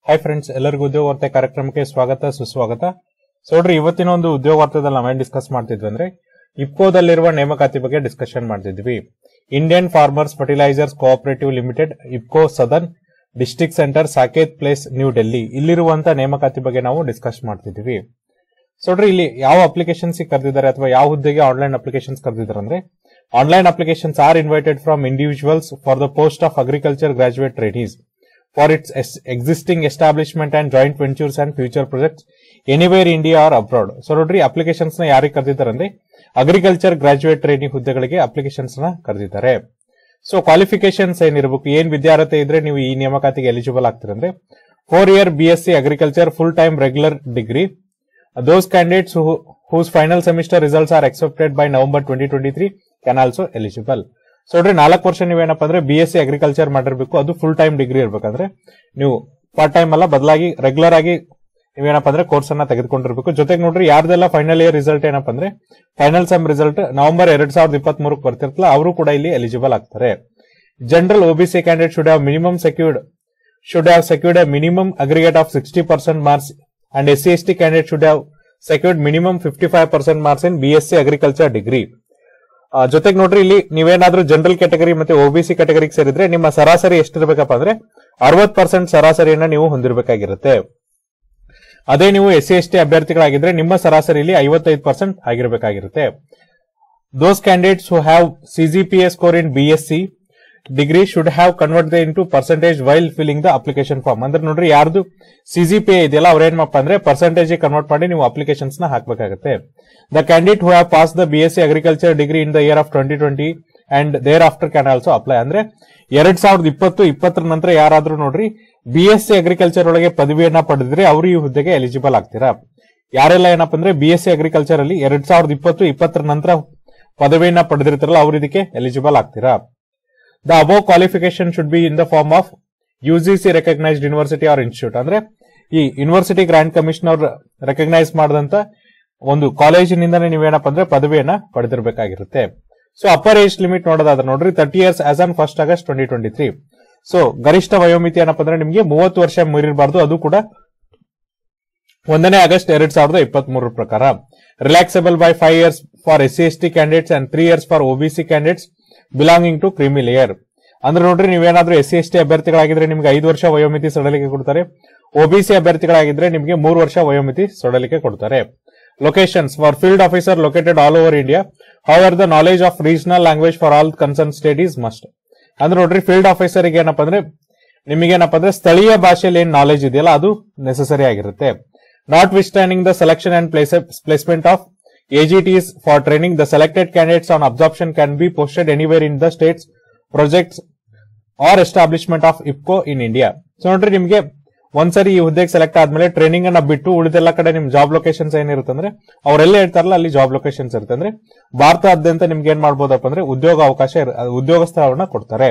Hi friends ಎಲ್ಲರಿಗೂ ಉದ್ಯೋಗ ವಾರ್ತೆ ಕಾರ್ಯಕ್ರಮಕ್ಕೆ ಸ್ವಾಗತ ಸುಸ್ವಾಗತ ಸೊ ನೋಡ್ರಿ ಇವತ್ತಿನ ಒಂದು ಉದ್ಯೋಗ ವಾರ್ತೆದಲ್ಲಿ ನಾವೇನ್ ಡಿಸ್ಕಸ್ ಮಾಡ್ತಿದ್ವಿ ಅಂದ್ರೆ ಇಪ್ಕೋದಲ್ಲಿರುವ ನೇಮಕಾತಿ ಬಗ್ಗೆ ಡಿಸ್ಕಷನ್ ಮಾಡ್ತಿದ್ವಿ Indian farmers fertilisers cooperative limited IFFCO southern district centre Saket place new Delhi ಇಲ್ಲಿರುವಂತ ನೇಮಕಾತಿ ಬಗ್ಗೆ ನಾವು ಡಿಸ್ಕಸ್ ಮಾಡ್ತಿದ್ವಿ ಸೊ ನೋಡ್ರಿ ಇಲ್ಲಿ ಯಾವ ಅಪ್ಲಿಕೇಶನ್ಸ್ ಕರೆದಿದ್ದಾರೆ ಅಥವಾ ಯಾವ ಹುದ್ದೆಗೆ ಆನ್ಲೈನ್ ಅಪ್ಲಿಕೇಶನ್ಸ್ ಕರೆದಿದ್ದಾರೆ ಅಂದ್ರೆ online applications are invited from individuals for the post of agriculture graduate trainees for its es- existing establishment and joint ventures and future projects anywhere India or abroad. So ನೋಡ್ರಿ applications ನ ಯಾರಿಗೆ ಕರೆದಿದ್ದಾರೆ ಅಂದ್ರೆ agriculture graduate training ಹುದ್ದೆಗಳಿಗೆ applications ನ ಕರೆದಿದ್ದಾರೆ so ಕ್ವಾಲಿಫಿಕೇಶನ್ಸ್ ಏನಿರಬೇಕು ಏನ್ ವಿದ್ಯಾರ್ಥಿ ಇದ್ರೆ ನೀವು ಈ ನೇಮಕಾತಿಗೆ ಎಲಿಜಿಬಲ್ ಆಗ್ತೀರಂದ್ರೆ four year B S C agriculture full time regular degree those candidates who, whose final semester results are accepted by November 2023 can also eligible. So ನೋಡ್ರಿ ನಾಲ್ಕು ವರ್ಷ ನೀವೇನಪ್ಪ ಅಂದ್ರೆ ಬಿ ಎಸ್ ಸಿ ಅಗ್ರಿಕಲ್ಚರ್ ಮಾಡಿರ್ಬೇಕು ಅದು ಫುಲ್ ಟೈಮ್ ಡಿಗ್ರಿ ಇರ್ಬೇಕಂದ್ರೆ ನೀವು part time ಅಲ್ಲ ಬದಲಾಗಿ regular ಆಗಿ ನೀವೇನಪ್ಪ ಅಂದ್ರೆ ಕೋರ್ಸ್ ಅನ್ನ ತೆಗೆದುಕೊಂಡಿರ್ಬೇಕು ಜೊತೆಗೆ ನೋಡ್ರಿ ಯಾರ್ದೆಲ್ಲ ಫೈನಲ್ ಇಯರ್ ರಿಸಲ್ಟ್ ಏನಪ್ಪ ಅಂದ್ರೆ ಫೈನಲ್ ಸೆಮ್ ರಿಸಲ್ಟ್ ನವೆಂಬರ್ ಎರಡ್ ಸಾವಿರದ ಇಪ್ಪತ್ತ್ ಮೂರಕ್ಕೆ ಬರ್ತಿರ್ತಲ್ಲ ಅವರು ಕೂಡ ಇಲ್ಲಿ ಎಲಿಜಿಬಲ್ ಆಗ್ತಾರೆ general OBC candidate should have minimum secured should have secured a minimum aggregate of 60% marks and SC ST candidate should have secured minimum 55% marks in BSc agriculture degree. ಆ, ಜೊತೆಗೆ ನೋಡ್ರಿ ಇಲ್ಲಿ ನೀವೇನಾದ್ರೂ ಜನರಲ್ ಕ್ಯಾಟಗರಿ ಮತ್ತೆ OBC ಕ್ಯಾಟಗರಿಗೆ ಸೇರಿದ್ರೆ ನಿಮ್ಮ ಸರಾಸರಿ ಎಷ್ಟಿರ್ಬೇಕಪ್ಪ ಅಂದ್ರೆ ಅರವತ್ ಪರ್ಸೆಂಟ್ ಸರಾಸರಿಯನ್ನ ನೀವು ಹೊಂದಿರಬೇಕಾಗಿರುತ್ತೆ ಅದೇ ನೀವು ಎಸ್ ಸಿ ಎಸ್ ಟಿ ಅಭ್ಯರ್ಥಿಗಳಾಗಿದ್ರೆ ನಿಮ್ಮ ಸರಾಸರಿಯಲ್ಲಿ ಐವತ್ತೈದು ಪರ್ಸೆಂಟ್ ಆಗಿರಬೇಕಾಗಿರುತ್ತೆ those candidates who have CGPA score in BSc degree should have convert the into percentage while filling the application form ಅಂದ್ರೆ ನೋಡ್ರಿ ಯಾರ್ದು ಸಿಜಿಪಿಎ ಇದೆಯಲ್ಲ ಅವ್ರೇನಪ್ಪ ಅಂದ್ರೆ ಪರ್ಸೆಂಟೇಜ್ ಕನ್ವರ್ಟ್ ಮಾಡಿ ನೀವು ಅಪ್ಲಿಕೇಶನ್ಸ್ ನ ಹಾಕಬೇಕಾಗುತ್ತೆ the candidate who have pass the BSc agriculture degree in the year of twenty twenty and thereafter can also apply ಅಂದ್ರೆ ಎರಡ್ ಸಾವಿರದ ಇಪ್ಪತ್ತು ಇಪ್ಪತ್ತರ ನಂತರ ಯಾರಾದ್ರೂ ನೋಡ್ರಿ ಬಿಎಸ್ಸಿ ಅಗ್ರಿಕಲ್ಚರ್ ಒಳಗೆ ಪದವಿಯನ್ನ ಪಡೆದ್ರೆ ಅವರು ಈ ಹುದ್ದೆಗೆ ಎಲಿಜಿಬಲ್ ಆಗ್ತೀರಾ ಯಾರೆಲ್ಲ ಏನಪ್ಪ ಅಂದ್ರೆ ಬಿಎಸ್ಸಿ ಅಗ್ರಿಕಲ್ಚರ್ ಅಲ್ಲಿ ಎರಡ್ ಸಾವಿರದ ಇಪ್ಪತ್ತು ಇಪ್ಪತ್ತರ ನಂತರ ಪದವಿಯನ್ನ ಪಡೆದಿರ್ತಾರಲ್ಲ ಅವ್ರು ಇದಕ್ಕೆ ಎಲಿಜಿಬಲ್ ಆಗ್ತೀರಾ the above qualification should be in the form of UGC recognised university or institute ಅಂದ್ರೆ ಈ ಯೂನಿವರ್ಸಿಟಿ ಗ್ರಾಂಟ್ ಕಮಿಷನ್ ಅವ್ರು ರೆಕಗ್ನೈಸ್ ಮಾಡಿದಂತ ಒಂದು ಕಾಲೇಜಿನಿಂದನೇ ನೀವೇನಪ್ಪ ಅಂದ್ರೆ ಪದವಿಯನ್ನ ಪಡೆದಿರಬೇಕಾಗಿರುತ್ತೆ ಸೊ ಅಪ್ಪರ್ ಏಜ್ ಲಿಮಿಟ್ ನೋಡೋದಾದ್ರೆ ನೋಡ್ರಿ thirty years as on first August twenty twenty three so ಗರಿಷ್ಠ ವಯೋಮಿತಿ ಏನಪ್ಪ ಅಂದ್ರೆ ನಿಮಗೆ ಮೂವತ್ತು ವರ್ಷ ಮೀರಿರಬಾರ್ದು ಅದು ಕೂಡ ಒಂದನೇ ಆಗಸ್ಟ್ ಎರಡ್ ಸಾವಿರದ ಇಪ್ಪತ್ತ್ ಮೂರರ ಪ್ರಕಾರ relaxable by five years for S C S T candidates and three years for OBC candidates belonging to creamy layer ಅಂದ್ರೆ ನೋಡ್ರಿ ನೀವೇನಾದ್ರೂ ಎಸ್ ಸಿ ಎಸ್ ಟಿ ಅಭ್ಯರ್ಥಿಗಳಾಗಿದ್ರೆ ನಿಮ್ಗೆ ಐದು ವರ್ಷ ವಯೋಮಿತಿ ಸಡಲಿಕೆ ಕೊಡ್ತಾರೆ ಒಬಿಸಿ ಅಭ್ಯರ್ಥಿಗಳಾಗಿದ್ರೆ ನಿಮಗೆ ಮೂರು ವರ್ಷ ವಯೋಮಿತಿ ಸಡಲಿಕೆ ಕೊಡ್ತಾರೆ locations for field officer located all over India however the knowledge of regional language for all concern state is must ಅಂದ್ರೆ ನೋಡ್ರಿ ಫೀಲ್ಡ್ ಆಫೀಸರ್ ಏನಪ್ಪ ಅಂದ್ರೆ ನಿಮಗೇನಪ್ಪ ಅಂದ್ರೆ ಸ್ಥಳೀಯ ಭಾಷೆಯಲ್ಲಿ ಏನ್ ನಾಲೆಜ್ ಇದೆಯಲ್ಲ ಅದು ನೆಸೆಸರಿ ಆಗಿರುತ್ತೆ notwithstanding the selection and placement of AGTs for training the selected candidates on absorption can be posted anywhere in the states, projects or establishment of IPCO in India. So ನೋಡ್ರಿ ನಿಮ್ಗೆ ಒಂದ್ಸರಿ ಈ ಹುದ್ದೆಗೆ select ಆದ್ಮೇಲೆ training ಅನ್ನ ಬಿಟ್ಟು ಉಳಿದೆಲ್ಲ ಕಡೆ ನಿಮ್ ಜಾಬ್ ಲೊಕೇಶನ್ಸ್ ಏನಿರುತ್ತೆ ಅಂದ್ರೆ ಅವರೆಲ್ಲ ಹೇಳ್ತಾರಲ್ಲ ಅಲ್ಲಿ ಜಾಬ್ ಲೊಕೇಶನ್ಸ್ ಇರುತ್ತೆ ಅಂದ್ರೆ ಭಾರತಾದ್ಯಂತ ನಿಮ್ಗೆ ಏನ್ ಮಾಡ್ಬೋದಪ್ಪ ಅಂದ್ರೆ ಉದ್ಯೋಗ ಅವಕಾಶ ಇರ- ಉದ್ಯೋಗ ಸ್ಥಳವನ್ನ ಕೊಡ್ತಾರೆ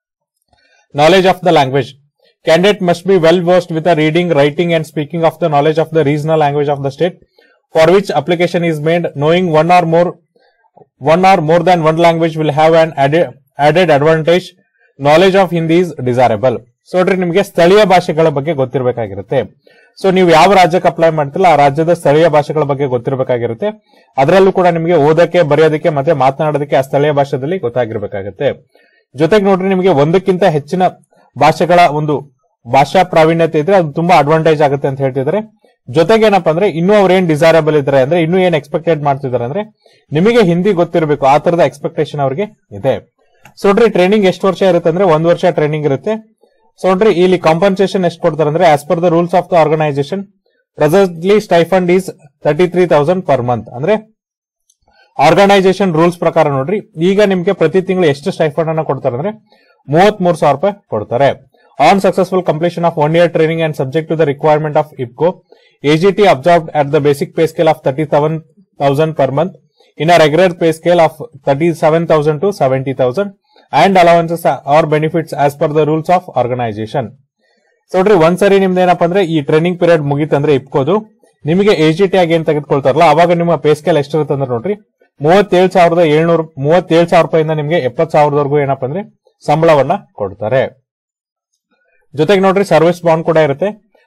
knowledge of the language candidate must be well versed with reading writing and speaking of the knowledge of the regional language of the state for which application is made knowing one or more one or more than one language will have an added, added advantage knowledge of hindi is desirable so ನೋಡ್ರಿ ನಿಮಗೆ ಸ್ಥಳೀಯ ಭಾಷೆಗಳ ಬಗ್ಗೆ ಗೊತ್ತಿರಬೇಕಾಗಿರುತ್ತೆ so ನೀವು ಯಾವ ರಾಜ್ಯಕ್ಕೆ apply ಮಾಡ್ತಿಲ್ಲ ಆ ರಾಜ್ಯದ ಸ್ಥಳೀಯ ಭಾಷೆಗಳ ಬಗ್ಗೆ ಗೊತ್ತಿರಬೇಕಾಗಿರುತ್ತೆ ಅದರಲ್ಲೂ ಕೂಡ ನಿಮಗೆ ಓದಕ್ಕೆ ಬರೆಯೋದಕ್ಕೆ ಮತ್ತೆ ಮಾತನಾಡೋದಕ್ಕೆ ಆ ಸ್ಥಳೀಯ ಭಾಷೆದಲ್ಲಿ ಗೊತ್ತಾಗಿರ್ಬೇಕಾಗುತ್ತೆ ಜೊತೆಗೆ ನೋಡ್ರಿ ನಿಮಗೆ ಒಂದಕ್ಕಿಂತ ಹೆಚ್ಚಿನ ಭಾಷೆಗಳ ಒಂದು ಭಾಷಾ ಪ್ರಾವೀಣ್ಯತೆ ಇದ್ರೆ ಅದು ತುಂಬಾ ಅಡ್ವಾಂಟೇಜ್ ಆಗುತ್ತೆ ಅಂತ ಹೇಳ್ತಿದ್ದಾರೆ ಜೊತೆಗೆ ಏನಪ್ಪಾ ಅಂದ್ರೆ ಇನ್ನೂ ಅವ್ರು ಏನ್ ಡಿಸೈರಬಲ್ ಇದ್ದಾರೆ ಅಂದ್ರೆ ಇನ್ನೂ ಏನ್ ಎಕ್ಸ್ಪೆಕ್ಟೆಡ್ ಮಾಡ್ತಿದ್ದಾರೆ ಅಂದ್ರೆ ನಿಮಗೆ ಹಿಂದಿ ಗೊತ್ತಿರಬೇಕು ಆ ತರದ ಎಕ್ಸ್ಪೆಕ್ಟೇಷನ್ ಅವ್ರಿಗೆ ಇದೆ ಸೊ ನೋಡ್ರಿ ಟ್ರೈನಿಂಗ್ ಎಷ್ಟು ವರ್ಷ ಇರುತ್ತೆ ಅಂದ್ರೆ ಒಂದ್ ವರ್ಷ ಟ್ರೈನಿಂಗ್ ಇರುತ್ತೆ ಸೊ ನೋಡ್ರಿ ಇಲ್ಲಿ ಕಾಂಪನ್ಸೇಷನ್ ಎಷ್ಟು ಕೊಡ್ತಾರೆ ಅಂದ್ರೆ as per the rules of the organisation presently stipend is thirty three thousand per month ಅಂದ್ರೆ ಆರ್ಗನೈಸೇಷನ್ ರೂಲ್ಸ್ ಪ್ರಕಾರ ನೋಡ್ರಿ ಈಗ ನಿಮ್ಗೆ ಪ್ರತಿ ತಿಂಗಳು ಎಷ್ಟು ಸ್ಟೈಫಂಡ್ ಅನ್ನ ಕೊಡ್ತಾರೆ ಅಂದ್ರೆ ಮೂವತ್ ಮೂರು ಸಾವಿರ ರೂಪಾಯಿ ಕೊಡ್ತಾರೆ on successful completion of one year training and subject to the requirement of IPCO AGT absorbed at the basic pay scale of 37,000 per month in a regular pay scale of 37,000 to 70,000 and allowances or benefits as per the rules of organization. So ನೋಡ್ರಿ ಒಂದ್ಸರಿ ನಿಮ್ದು ಏನಪ್ಪಾ ಅಂದ್ರೆ ಈ training period ಮುಗೀತಂದ್ರೆ ಇಪ್ಕೋದು ನಿಮಗೆ A G T ಆಗಿ ಏನ್ ತೆಗೆದುಕೊಳ್ತಾರಲ್ಲ ಅವಾಗ ನಿಮ್ಮ ಪೇ ಸ್ಕೇಲ್ ಎಷ್ಟಿರುತ್ತೆ ಅಂದ್ರೆ ನೋಡ್ರಿ ಮೂವತ್ತೇಳು ಸಾವಿರದ ಏಳ್ನೂರು ಮೂವತ್ತೇಳು ಸಾವಿರ ರೂಪಾಯಿಂದ ನಿಮಗೆ ಎಪ್ಪತ್ ಸಾವಿರದವರೆಗೂ ಏನಪ್ಪಾ ಅಂದ್ರೆ ಸಂಬಳವನ್ನ ಕೊಡ್ತಾರೆ ಜೊತೆಗೆ ನೋಡ್ರಿ ಸರ್ವಿಸ್ ಬಾಂಡ್ ಕೂಡ ಇರುತ್ತೆ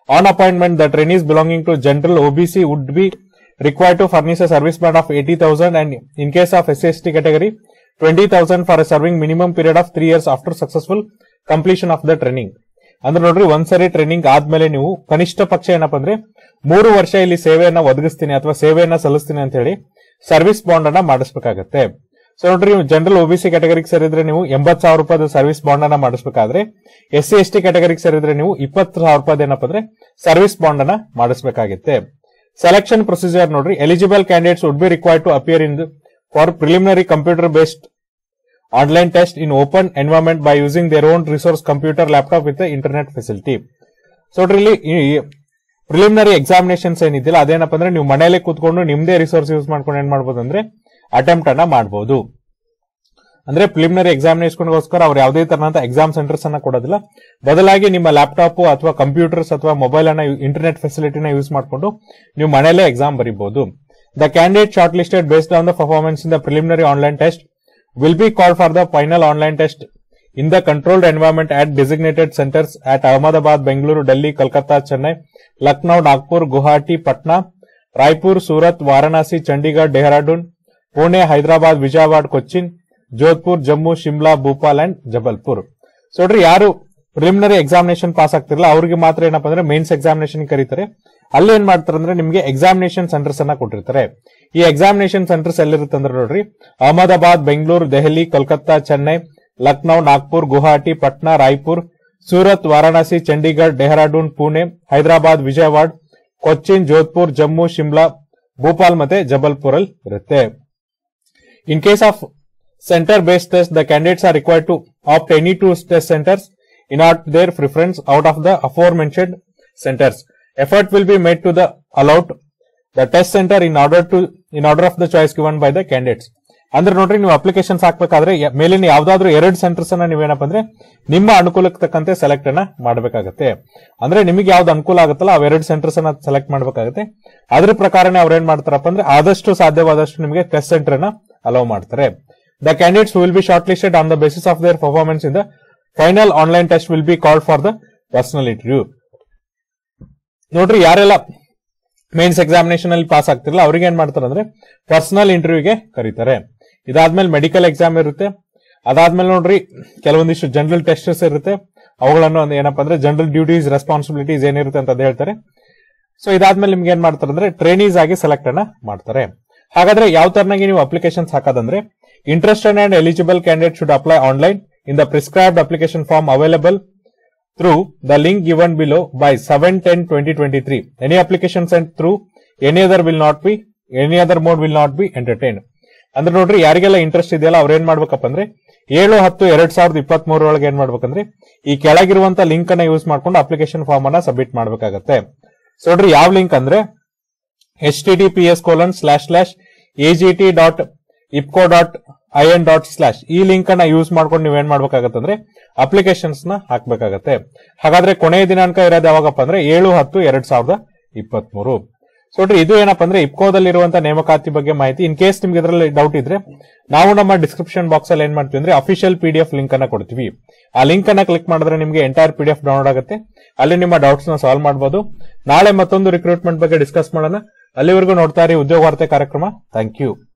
on appointment the trainees belonging to general OBC would be required to furnish a service band of 80,000 and in case of SCST category, 20,000 for a serving minimum period of 3 years after successful completion of the training. ಅಂದ್ರೆ ನೋಡ್ರಿ ಒಂದ್ಸರಿ training ಆದ್ಮೇಲೆ ನೀವು ಕನಿಷ್ಠ ಪಕ್ಷ ಏನಪ್ಪಾ ಅಂದ್ರೆ ಮೂರು ವರ್ಷ ಇಲ್ಲಿ ಸೇವೆಯನ್ನ ಒದಗಿಸ್ತೀನಿ ಅಥವಾ ಸೇವೆಯನ್ನ ಸಲ್ಲಿಸ್ತೀನಿ ಅಂತ ಹೇಳಿ ಸರ್ವಿಸ್ ಬಾಂಡ್ ಅನ್ನ ಮಾಡಿಸ್ಬೇಕಾಗತ್ತೆ ಸೊ ನೋಡ್ರಿ ನೀವು ಜನರಲ್ ಒಬಿಸಿ ಕ್ಯಾಟಗರಿಗೆ ಸೇರಿದ್ರೆ ನೀವು ಎಂಬತ್ ಸಾವಿರ ರೂಪಾಯಿ ಸರ್ವಿಸ್ ಬಾಂಡ್ ಅನ್ನ ಮಾಡಿಸ್ಬೇಕಾದ್ರೆ ಎಸ್ ಸಿ ಎಸ್ ಟಿ ಕ್ಯಾಟಗರಿಗೆ ಸೇರಿದ್ರೆ ನೀವು ಇಪ್ಪತ್ತು ಸಾವಿರ ರೂಪಾಯಿ ಏನಪ್ಪಾ ಅಂದ್ರೆ ಸರ್ವಿಸ್ ಬಾಂಡ್ ಅನ್ನ ಮಾಡಿಸ್ಬೇಕಾಗುತ್ತೆ ಸೆಲೆಕ್ಷನ್ ಪ್ರೊಸೀಜರ್ ನೋಡ್ರಿ eligible candidates would be required to appear in for preliminary computer based online test in open environment by using their own resource computer laptop with internet facility so ನೋಡ್ರಿ ಇಲ್ಲಿ preliminary examinations ಏನಿದ್ದಿಲ್ಲ ಅದೇನಪ್ಪ ಅಂದ್ರೆ ನೀವು ಮನೆಯಲ್ಲೇ ಕೂತ್ಕೊಂಡು ನಿಮ್ದೇ resource use ಮಾಡ್ಕೊಂಡು ಏನ್ ಮಾಡ್ಬೋದು ಅಂದ್ರೆ ಅಟೆಂಪ್ಟ್ ಅನ್ನ ಮಾಡಬಹುದು ಅಂದ್ರೆ ಪ್ರಿಲಿಮಿನರಿ ಎಕ್ಸಾಮಿನೇಷನ್ಗೋಸ್ಕರ ಅವ್ರು ಯಾವುದೇ ತರಹದ ಎಕ್ಸಾಮ್ ಸೆಂಟರ್ಸ್ ಅನ್ನ ಕೊಡೋದಿಲ್ಲ ಬದಲಾಗಿ ನಿಮ್ಮ ಲ್ಯಾಪ್ಟಾಪ್ ಅಥವಾ ಕಂಪ್ಯೂಟರ್ಸ್ ಅಥವಾ ಮೊಬೈಲ್ ಅನ್ನ ಇಂಟರ್ನೆಟ್ ಫೆಸಿಲಿಟಿನ ಯೂಸ್ ಮಾಡಿಕೊಂಡು ನೀವು ಮನೆಯಲ್ಲೇ ಎಕ್ಸಾಮ್ ಬರೀಬಹುದು the candidate shortlisted based on the performance in the preliminary online test will be call for the final online test in the controlled environment at designated centres at Ahmedabad Bengaluru Delhi Calcutta Chennai Lucknow Nagpur Guwahati Patna Raipur Surat Varanasi Chandigarh Dehradun Pune Hyderabad Vijayawada Cochin Jodhpur Jammu Shimla Bhopal and Jabalpur so ನೋಡ್ರಿ ಯಾರು preliminary examination pass ಆಗ್ತಿರಲ್ಲ ಅವ್ರಿಗೆ ಮಾತ್ರ ಏನಪ್ಪಾ ಅಂದ್ರೆ mains examination ಕರೀತಾರೆ ಅಲ್ಲಿ ಏನ್ ಮಾಡ್ತಾರೆ ಅಂದ್ರೆ ನಿಮಗೆ ಎಕ್ಸಾಮಿನೇಷನ್ ಸೆಂಟರ್ಸ್ ಅನ್ನ ಕೊಟ್ಟಿರ್ತಾರೆ ಈ ಎಕ್ಸಾಮಿನೇಷನ್ ಸೆಂಟರ್ಸ್ ಎಲ್ಲಿರುತ್ತೆ ಅಂದ್ರೆ ನೋಡ್ರಿ ಅಹಮದಾಬಾದ್ ಬೆಂಗಳೂರು ದೆಹಲಿ ಕೋಲ್ಕತ್ತಾ ಚೆನ್ನೈ ಲಕ್ನೌ ನಾಗ್ಪುರ್ ಗುವಾಹಟಿ ಪಟ್ನಾ ರಾಯ್ಪುರ್ ಸೂರತ್ ವಾರಣಾಸಿ ಚಂಡೀಗಢ ಡೆಹ್ರಾಡೂನ್ ಪುಣೆ ಹೈದರಾಬಾದ್ ವಿಜಯವಾಡ ಕೊಚ್ಚಿನ್ ಜೋಧ್ಪುರ್ ಜಮ್ಮು ಶಿಮ್ಲಾ ಭೂಪಾಲ್ ಮತ್ತೆ ಜಬಲ್ಪುರ್ ಅಲ್ಲಿ ಇರುತ್ತೆ in case of center based test, the candidates are required to opt any two test centers in out their preference out of the aforementioned centers. Effort will be made to the allowed the test center in order to in order of the choice given by the candidates. ಅಂದ್ರೆ ನೋಡ್ರಿ ನೀವು applications ಹಾಕ್ಬೇಕಾದ್ರೆ ಯ- ಮೇಲಿನ ಯಾವ್ದಾದ್ರು ಎರಡು centres ಅನ್ನ ನೀವೇನಪ್ಪ ಅಂದ್ರೆ ನಿಮ್ಮ ಅನುಕೂಲಕ್ಕೆ ತಕ್ಕಂತೆ ಸೆಲೆಕ್ಟ್ ಅನ್ನ ಮಾಡಬೇಕಾಗತ್ತೆ ಅಂದ್ರೆ ನಿಮಗೆ ಯಾವ್ದು ಅನುಕೂಲ ಆಗುತ್ತಲ್ಲ ಅವೆರಡು ಸೆಂಟರ್ಸ್ ಅನ್ನ ಸೆಲೆಕ್ಟ್ ಮಾಡಬೇಕಾಗುತ್ತೆ ಅದ್ರ ಪ್ರಕಾರನೇ ಅವ್ರು ಏನ್ ಮಾಡ್ತಾರಪ್ಪ ಅಂದ್ರೆ ಆದಷ್ಟು ಸಾಧ್ಯವಾದಷ್ಟು ನಿಮಗೆ ಟೆಸ್ಟ್ ಸೆಂಟರ್ ಅನ್ನ ಅಲೋ ಮಾಡ್ತಾರೆ The candidates who will be shortlisted on the basis of their performance in the final online test will be called for the personal interview. ನೋಡ್ರಿ ಯಾರೆಲ್ಲ ಮೇನ್ಸ್ ಎಕ್ಸಾಮಿನೇಷನ್ ಅಲ್ಲಿ ಪಾಸ್ ಆಗ್ತಿರಲ್ಲ ಅವ್ರಿಗೆ ಏನ್ ಮಾಡ್ತಾರೆ ಅಂದ್ರೆ ಪರ್ಸನಲ್ ಇಂಟರ್ವ್ಯೂಗೆ ಕರೀತಾರೆ ಇದಾದ್ಮೇಲೆ ಮೆಡಿಕಲ್ ಎಕ್ಸಾಮ್ ಇರುತ್ತೆ ಅದಾದ್ಮೇಲೆ ನೋಡ್ರಿ ಕೆಲವೊಂದಿಷ್ಟು ಜನರಲ್ ಟೆಸ್ಟಸ್ ಇರುತ್ತೆ ಅವುಗಳನ್ನು ಒಂದು ಏನಪ್ಪಾ ಅಂದ್ರೆ ಜನರಲ್ ಡ್ಯೂಟೀಸ್ ರೆಸ್ಪಾನ್ಸಿಬಿಲಿಟೀಸ್ ಏನಿರುತ್ತೆ ಅಂತ ಹೇಳ್ತಾರೆ ಸೊ ಇದಾದ್ಮೇಲೆ ನಿಮ್ಗೆ ಏನ್ ಮಾಡ್ತಾರೆ ಅಂದ್ರೆ ಟ್ರೈನೀಸ್ ಆಗಿ ಸೆಲೆಕ್ಟ್ ಅನ್ನ ಮಾಡ್ತಾರೆ ಹಾಗಾದ್ರೆ ಯಾವ ತರನಾಗಿ ನೀವು ಅಪ್ಲಿಕೇಶನ್ಸ್ ಹಾಕೋದಂದ್ರೆ interested and eligible candidate should apply online in the prescribed application form available through the link given below by 7-10-2023. Any application sent through any other will not be, any other mode will not be entertained. ಅಂದ್ರೆ ನೋಡ್ರಿ ಯಾರಿಗೆಲ್ಲ interest ಇದೆಯಲ್ಲ ಅವ್ರು ಏನ್ ಮಾಡ್ಬೇಕಪ್ಪ ಅಂದ್ರೆ ಏಳು ಹತ್ತು ಎರಡ್ ಸಾವಿರದ ಇಪ್ಪತ್ತ್ ಮೂರರೊಳಗೆ ಏನ್ ಮಾಡ್ಬೇಕಂದ್ರೆ ಈ ಕೆಳಗಿರುವಂತ ಲಿಂಕ್ ಅನ್ನ ಯೂಸ್ ಮಾಡ್ಕೊಂಡು ಅಪ್ಲಿಕೇಶನ್ ಫಾರ್ಮ್ ಅನ್ನ ಸಬ್ಮಿಟ್ ಮಾಡ್ಬೇಕಾಗತ್ತೆ ಸೊ ನೋಡ್ರಿ ಯಾವ ಲಿಂಕ್ ಅಂದ್ರೆ H T T P S colon slash slash A G T dot IPCO dot I N dot slash ಈ ಲಿಂಕ್ ಅನ್ನ ಯೂಸ್ ಮಾಡ್ಕೊಂಡು ನೀವ್ ಏನ್ ಮಾಡ್ಬೇಕಾಗತ್ತೆ ಅಂದ್ರೆ ಅಪ್ಲಿಕೇಶನ್ಸ್ ನ ಹಾಕ್ಬೇಕಾಗತ್ತೆ ಹಾಗಾದ್ರೆ ಕೊನೆಯ ದಿನಾಂಕ ಇರೋದು ಯಾವಾಗಪ್ಪ ಅಂದ್ರೆ ಏಳು ಹತ್ತು ಎರಡ್ ಸಾವಿರದ ಇಪ್ಪತ್ತ್ ಮೂರು ಸೊ ನೋಡ್ರಿ ಇದು ಏನಪ್ಪಾ ಅಂದ್ರೆ ಇಪ್ಕೋದಲ್ಲಿರುವಂತ ನೇಮಕಾತಿ ಬಗ್ಗೆ ಮಾಹಿತಿ ಇನ್ ಕೇಸ್ ನಿಮ್ಗೆ ಇದರಲ್ಲಿ ಡೌಟ್ ಇದ್ರೆ ನಾವು ನಮ್ಮ ಡಿಸ್ಕ್ರಿಪ್ಷನ್ ಬಾಕ್ಸ್ ಅಲ್ಲಿ ಏನ್ ಮಾಡ್ತೀವಿ ಅಂದ್ರೆ official P D F link ಅನ್ನ ಕೊಡ್ತೀವಿ ಆ ಲಿಂಕ್ ಅನ್ನ ಕ್ಲಿಕ್ ಮಾಡಿದ್ರೆ ನಿಮಗೆ entire P D F download ಆಗುತ್ತೆ ಅಲ್ಲಿ ನಿಮ್ಮ ಡೌಟ್ಸ್ ನ ಸಾಲ್ವ್ ಮಾಡಬಹುದು ನಾಳೆ ಮತ್ತೊಂದು ರಿಕ್ರೂಟ್ಮೆಂಟ್ ಬಗ್ಗೆ ಡಿಸ್ಕಸ್ ಮಾಡೋಣ ಅಲ್ಲಿವರೆಗೂ ನೋಡ್ತಾ ಇರಿ ಉದ್ಯೋಗ ವಾರ್ತೆ ಕಾರ್ಯಕ್ರಮ ಥ್ಯಾಂಕ್ ಯು